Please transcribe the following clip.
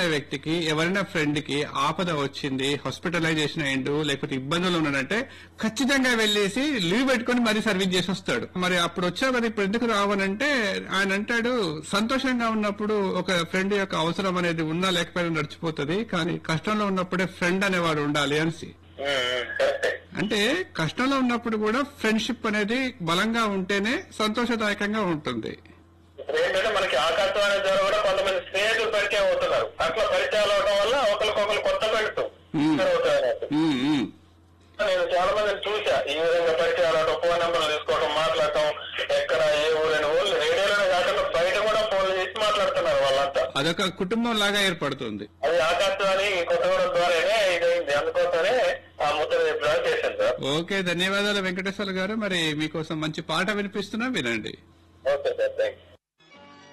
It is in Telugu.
వ్యక్తికి ఎవరైనా ఫ్రెండ్ కి ఆపద వచ్చింది హాస్పిటలైజేషన్ అయిండు లేకపోతే ఇబ్బందులు ఉన్నాడంటే ఖచ్చితంగా వెళ్ళేసి లీవ్ పెట్టుకుని మరీ సర్వీస్ చేసి వస్తాడు మరి అప్పుడు వచ్చావు కదా ఇప్పుడు ఎందుకు రావనంటే ఆయన అంటాడు సంతోషంగా ఉన్నప్పుడు ఒక ఫ్రెండ్ యొక్క అవసరం అనేది ఉన్నా లేకపోయినా నడిచిపోతుంది కానీ కష్టంలో ఉన్నప్పుడే ఫ్రెండ్ అనేవాడు ఉండాలి అనేసి కరెక్టే అంటే కష్టంలో ఉన్నప్పుడు కూడా ఫ్రెండ్షిప్ అనేది బలంగా ఉంటేనే సంతోషదాయకంగా ఉంటుంది ఇప్పుడు ఏంటంటే మనకి ఆకాశవాణి ద్వారా కూడా కొంతమంది స్నేహితులు పరిచయం అవుతున్నారు అట్లా పరిచయాలు అవడం వల్ల ఒకరికొకరు కొత్త పెడుతూ మ్మ్. అవుతారు ఉమ్, ఉమ్. నేను చాలా మందిని చూసా ఈ విధంగా పరిచయాలు అవడం ఫోన్ నెంబర్లు తీసుకోవడం మాట్లాడటం ఎక్కడ ఏ ఊరైన ఊళ్ళు రేడియోలోనే కాకుండా బయట కూడా ఫోన్లు చేసి మాట్లాడుతున్నారు వాళ్ళంతా అదొక కుటుంబం లాగా ఏర్పడుతుంది అది ఆకాశవాణి కొత్తగూడెం ద్వారానే ఇదైంది అందుకోసమే ఆ ముద్ర డ్రా చేశాను సార్ ఓకే ధన్యవాదాలు వెంకటేశ్వర గారు మరి మీకోసం మంచి పాట వినిపిస్తున్నా వినండి ఓకే సార్ థ్యాంక్ యూ